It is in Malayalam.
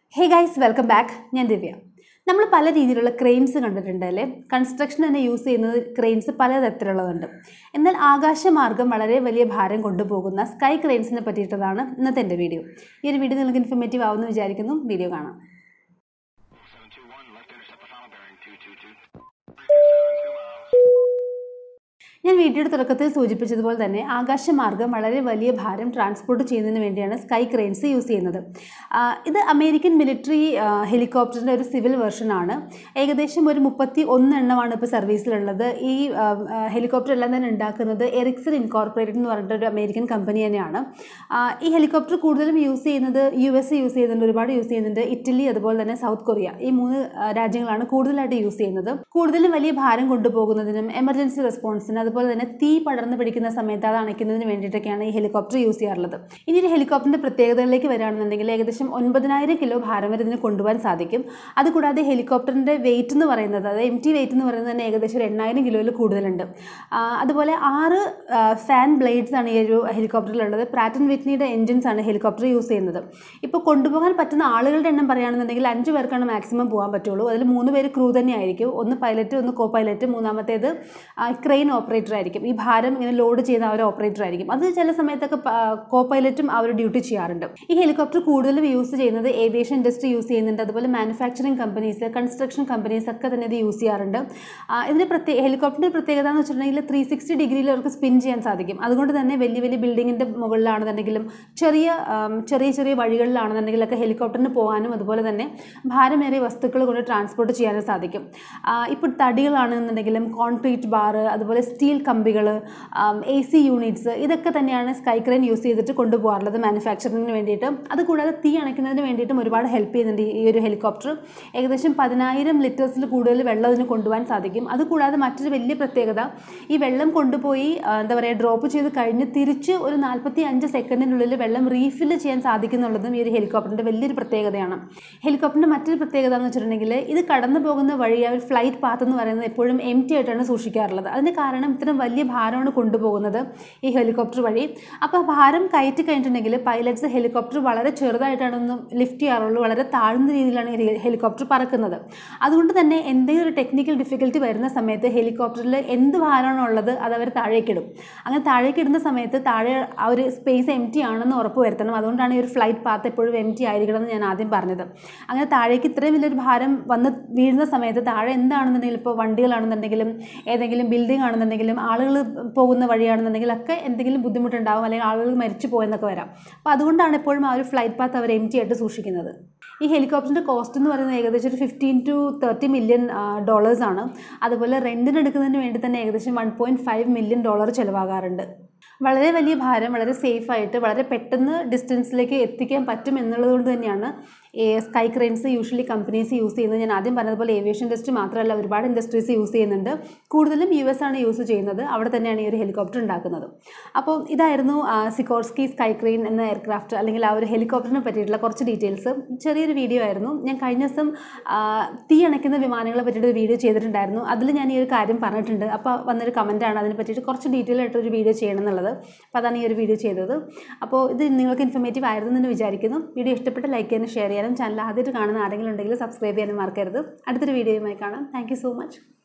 ഹേ ഗൈസ് വെൽക്കം ബാക്ക് ഞാൻ ദിവ്യ നമ്മൾ പല രീതിയിലുള്ള ക്രെയിൻസ് കണ്ടിട്ടുണ്ട് അല്ലേ കൺസ്ട്രക്ഷൻ തന്നെ യൂസ് ചെയ്യുന്നത് ക്രെയിൻസ് പലതരത്തിലുള്ളതുണ്ട് എന്നാൽ ആകാശമാർഗം വളരെ വലിയ ഭാരം കൊണ്ടുപോകുന്ന സ്കൈ ക്രെയിൻസിനെ പറ്റിയിട്ടതാണ് ഇന്നത്തെ എൻ്റെ വീഡിയോ ഈ ഒരു വീഡിയോ നിങ്ങൾക്ക് ഇൻഫർമേറ്റീവ് ആവുമെന്ന് വിചാരിക്കുന്നു വീഡിയോ കാണാം 721, left intercept the final bearing 222. 327 miles. ഞാൻ വീഡിയോയുടെ തുടക്കത്തിൽ സൂചിപ്പിച്ചതുപോലെ തന്നെ ആകാശമാർഗം വളരെ വലിയ ഭാരം ട്രാൻസ്പോർട്ട് ചെയ്യുന്നതിന് വേണ്ടിയാണ് സ്കൈ ക്രെയിൻസ് യൂസ് ചെയ്യുന്നത് ആ, ഇത് അമേരിക്കൻ മിലിറ്ററി ഹെലികോപ്റ്ററിൻ്റെ ഒരു സിവിൽ വെർഷനാണ് ഏകദേശം ഒരു മുപ്പത്തി ഒന്ന് എണ്ണമാണ് ഇപ്പോൾ സർവീസിലുള്ളത് ഈ ആ, ആ, ഹെലികോപ്റ്റർ എല്ലാം തന്നെ ഉണ്ടാക്കുന്നത് എറിക്സൺ ഇൻകോർപ്പറേറ്റഡ് എന്ന് പറഞ്ഞിട്ട് ഒരു അമേരിക്കൻ കമ്പനി തന്നെയാണ് ആ, ഈ ഹെലികോപ്റ്റർ കൂടുതലും യൂസ് ചെയ്യുന്നത് യു എസ് യൂസ് ചെയ്യുന്നുണ്ട് ഒരുപാട് യൂസ് ചെയ്യുന്നുണ്ട് ഇറ്റലി അതുപോലെ തന്നെ സൗത്ത് കൊറിയ ഈ മൂന്ന് ആ, രാജ്യങ്ങളാണ് കൂടുതലായിട്ട് യൂസ് ചെയ്യുന്നത് കൂടുതലും വലിയ ഭാരം കൊണ്ടുപോകുന്നതിനും എമർജൻസി റെസ്പോൺസിന് അതുപോലെ തന്നെ തീ പടർന്ന് പിടിക്കുന്ന സമയത്ത് അത് അണയ്ക്കുന്നതിന് വേണ്ടിയിട്ടൊക്കെയാണ് ഈ ഹെലികോപ്റ്റർ യൂസ് ചെയ്യാറുള്ളത് ഇനി ഒരു ഹെലികോപ്റ്ററിൻ്റെ പ്രത്യേകതകളിലേക്ക് വരികയാണെന്നുണ്ടെങ്കിൽ ഏകദേശം ഒൻപതിനായിരം കിലോ ഭാരം വരെ ഇതിന് കൊണ്ടുപോകാൻ സാധിക്കും അതുകൂടാതെ ഹെലികോപ്റ്ററിൻ്റെ വെയിറ്റ് എന്ന് പറയുന്നത് അതായത് എം ടി വെയിറ്റ് എന്ന് പറയുന്നത് തന്നെ ഏകദേശം ഒരു എണ്ണായിരം കിലോയിൽ കൂടുതലുണ്ട് ആ, അതുപോലെ ആറ് ഫാൻ ബ്ലേഡ്സ് ആണ് ഈ ഒരു ഹെലികോപ്റ്ററിലുള്ളത് പ്രാറ്റൻ വിറ്റ്നിയുടെ എൻജിൻസ് ആണ് ഹെലികോപ്റ്റർ യൂസ് ചെയ്യുന്നത് ഇപ്പോൾ കൊണ്ടുപോകാൻ പറ്റുന്ന ആളുകളുടെ എണ്ണം പറയുകയാണെന്നുണ്ടെങ്കിൽ അഞ്ച് പേർക്കാണ് മാക്സിമം പോകാൻ പറ്റുള്ളൂ അതിൽ മൂന്ന് പേര് ക്രൂ തന്നെ ആയിരിക്കും ഒന്ന് പൈലറ്റ് ഒന്ന് കോ പൈലറ്റ് മൂന്നാമത്തേത് ക്രെയിൻ ഓപ്പറേറ്റർ ആയിരിക്കും ഈ ഭാരം ഇങ്ങനെ ലോഡ് ചെയ്യുന്ന ആ ഒരു ഓപ്പറേറ്റർ ആയിരിക്കും അത് ചില സമയത്തൊക്കെ കോ പൈലറ്റും ആ ഒരു ഡ്യൂട്ടി ചെയ്യാറുണ്ട് ഈ ഹെലികോപ്റ്റർ കൂടുതലും യൂസ് ചെയ്യുന്നത് ഏവിയേഷൻ ഇൻഡസ്ട്രി യൂസ് ചെയ്യുന്നുണ്ട് അതുപോലെ മാനുഫാക്ചറിങ് കമ്പനീസ് കൺസ്ട്രക്ഷൻ കമ്പനീസ് ഒക്കെ തന്നെ ഇത് യൂസ് ചെയ്യാറുണ്ട് ആ, ഇതിന് പ്രത്യേക ഹെലികോപ്റ്ററിൻ്റെ പ്രത്യേകത എന്ന് വെച്ചിട്ടുണ്ടെങ്കിൽ ത്രീ സിക്സ്റ്റി ഡിഗ്രിയിൽ അവർക്ക് സ്പിൻ ചെയ്യാൻ സാധിക്കും അതുകൊണ്ട് തന്നെ വലിയ വലിയ ബിൽഡിങ്ങിൻ്റെ മുകളിലാണെന്നുണ്ടെങ്കിലും ചെറിയ ആം, ചെറിയ ചെറിയ വഴികളിലാണെന്നുണ്ടെങ്കിലൊക്കെ ഹെലികോപ്റ്ററിന് പോകാനും അതുപോലെ തന്നെ ഭാരമേറിയ വസ്തുക്കൾ കൊണ്ട് ട്രാൻസ്പോർട്ട് ചെയ്യാനും സാധിക്കും ആ, ഇപ്പോൾ തടികളാണെന്നുണ്ടെങ്കിലും കോൺക്രീറ്റ് ബാറ് അതുപോലെ സ്റ്റീൽ കമ്പികൾ എ സി യൂണിറ്റ്സ് ഇതൊക്കെ തന്നെയാണ് സ്കൈ ക്രെയിൻ യൂസ് ചെയ്തിട്ട് കൊണ്ടുപോകാറുള്ളത് മാനുഫാക്ചറിങ്ങിന് വേണ്ടിയിട്ട് അതുകൂടാതെ തീ അണയ്ക്കുന്നതിന് വേണ്ടിയിട്ടും ഒരുപാട് ഹെൽപ്പ് ചെയ്യുന്നുണ്ട് ഈ ഒരു ഹെലികോപ്റ്റർ ഏകദേശം പതിനായിരം ലിറ്റേഴ്സിൽ കൂടുതൽ വെള്ളം ഇതിന് കൊണ്ടുപോകാൻ സാധിക്കും അതുകൂടാതെ മറ്റൊരു വലിയ പ്രത്യേകത ഈ വെള്ളം കൊണ്ടുപോയി ആ, എന്താ പറയുക ഡ്രോപ്പ് ചെയ്ത് കഴിഞ്ഞ് തിരിച്ച് ഒരു നാൽപ്പത്തി അഞ്ച് സെക്കൻഡിനുള്ളിൽ വെള്ളം റീഫിൽ ചെയ്യാൻ സാധിക്കുന്നുള്ളതും ഈ ഒരു ഹെലികോപ്റ്ററിൻ്റെ വലിയൊരു പ്രത്യേകതയാണ് ഹെലികോപ്റ്ററിൻ്റെ മറ്റൊരു പ്രത്യേകത എന്ന് വെച്ചിട്ടുണ്ടെങ്കിൽ ഇത് കടന്നു പോകുന്ന വഴി ആ ഒരു ഫ്ലൈറ്റ് പാത്ത് എന്ന് പറയുന്നത് എപ്പോഴും എം ടി ആയിട്ടാണ് സൂക്ഷിക്കാറുള്ളത് അതിന് കാരണം ഇത്തരം വലിയ ഭാരമാണ് കൊണ്ടുപോകുന്നത് ഈ ഹെലികോപ്റ്റർ വഴി അപ്പോൾ ആ ഭാരം കയറ്റി കഴിഞ്ഞിട്ടുണ്ടെങ്കിൽ പൈലറ്റ്സ് ഹെലികോപ്റ്റർ വളരെ ചെറുതായിട്ടാണ് ഒന്ന് ലിഫ്റ്റ് ചെയ്യാറുള്ളൂ വളരെ താഴ്ന്ന രീതിയിലാണ് ഈ ഹെലികോപ്റ്റർ പറക്കുന്നത് അതുകൊണ്ട് തന്നെ എന്തെങ്കിലും ഒരു ടെക്നിക്കൽ ഡിഫിക്കൽറ്റി വരുന്ന സമയത്ത് ഹെലികോപ്റ്ററിൽ എന്ത് ഭാരമാണോ ഉള്ളത് അത് അവർ താഴേക്കിടും അങ്ങനെ താഴേക്കിടുന്ന സമയത്ത് താഴെ ആ ഒരു സ്പേസ് എം ടി ആണെന്ന് ഉറപ്പ് വരുത്തണം അതുകൊണ്ടാണ് ഈ ഒരു ഫ്ലൈറ്റ് പാത്ത് എപ്പോഴും എം ടി ആയിരിക്കണം എന്ന് ഞാൻ ആദ്യം പറഞ്ഞത് അങ്ങനെ താഴേക്ക് ഇത്രയും വലിയൊരു ഭാരം വന്ന് വീഴുന്ന സമയത്ത് താഴെ എന്താണെന്നുണ്ടെങ്കിലും ഇപ്പോൾ വണ്ടികളാണെന്നുണ്ടെങ്കിലും ഏതെങ്കിലും ബിൽഡിംഗ് ആണെന്നുണ്ടെങ്കിലും ആളുകൾ പോകുന്ന വഴിയാണെന്നുണ്ടെങ്കിൽ ഒക്കെ എന്തെങ്കിലും ബുദ്ധിമുട്ടുണ്ടാവും അല്ലെങ്കിൽ ആളുകൾ മരിച്ചു പോയെന്നൊക്കെ വരാം അപ്പോൾ അതുകൊണ്ടാണ് എപ്പോഴും ആ ഒരു ഫ്ലൈറ്റ് പാത്ത് അവർ എം ടി ആയിട്ട് സൂക്ഷിക്കുന്നത് ഈ ഹെലികോപ്റ്ററിൻ്റെ കോസ്റ്റ് എന്ന് പറയുന്നത് ഏകദേശം ഒരു fifteen to thirty million dollars ആണ് അതുപോലെ റെൻറ്റിന് എടുക്കുന്നതിന് വേണ്ടി തന്നെ ഏകദേശം one point five million dollar ചിലവാകാറുണ്ട് വളരെ വലിയ ഭാരം വളരെ സേഫായിട്ട് വളരെ പെട്ടെന്ന് ഡിസ്റ്റൻസിലേക്ക് എത്തിക്കാൻ പറ്റും എന്നുള്ളത് കൊണ്ട് തന്നെയാണ് ഈ sky cranes usually companies use ചെയ്യുന്നത് ഞാൻ ആദ്യം പറഞ്ഞതുപോലെ ഏവിയേഷൻ ഇൻഡസ്ട്രി മാത്രമല്ല ഒരുപാട് ഇൻഡസ്ട്രീസ് യൂസ് ചെയ്യുന്നുണ്ട് കൂടുതലും യു എസ് ആണ് യൂസ് ചെയ്യുന്നത് അവിടെ തന്നെയാണ് ഈ ഒരു ഹെലികോപ്റ്റർ ഉണ്ടാക്കുന്നത് അപ്പോൾ ഇതായിരുന്നു ആ, സിക്കോർസ്കി സ്കൈ ക്രെയിൻ എന്ന എയർക്രാഫ്റ്റ് അല്ലെങ്കിൽ ആ ഒരു ഹെലികോപ്റ്ററിനെ പറ്റിയിട്ടുള്ള കുറച്ച് ഡീറ്റെയിൽസ് ചെറിയൊരു വീഡിയോ ആയിരുന്നു ഞാൻ കഴിഞ്ഞ ദിവസം ആ, തീ അണയ്ക്കുന്ന വിമാനങ്ങളെ പറ്റിയിട്ട് ഒരു വീഡിയോ ചെയ്തിട്ടുണ്ടായിരുന്നു അതിൽ ഞാൻ ഈ ഒരു കാര്യം പറഞ്ഞിട്ടുണ്ട് അപ്പോൾ വന്നൊരു കമൻറ്റാണ് അതിനെ പറ്റിയിട്ട് കുറച്ച് ഡീറ്റെയിൽ ആയിട്ട് ഒരു വീഡിയോ ചെയ്യണം എന്നുള്ളത് അപ്പോൾ അതാണ് ഈ ഒരു വീഡിയോ ചെയ്തത് അപ്പോൾ ഇത് നിങ്ങൾക്ക് ഇൻഫർമേറ്റീവ് ആയിരുന്നു എന്ന് വിചാരിക്കുന്നു വീഡിയോ ഇഷ്ടപ്പെട്ട് ലൈക്ക് ചെയ്യാനും ഷെയർ ചെയ്യാനും ചാനൽ ആദ്യമായിട്ട് കാണുന്ന ആരെങ്കിലും ഉണ്ടെങ്കിൽ സബ്സ്ക്രൈബ് ചെയ്യാനും മറക്കരുത് അടുത്തൊരു വീഡിയോയുമായി കാണാം താങ്ക് സോ മച്ച്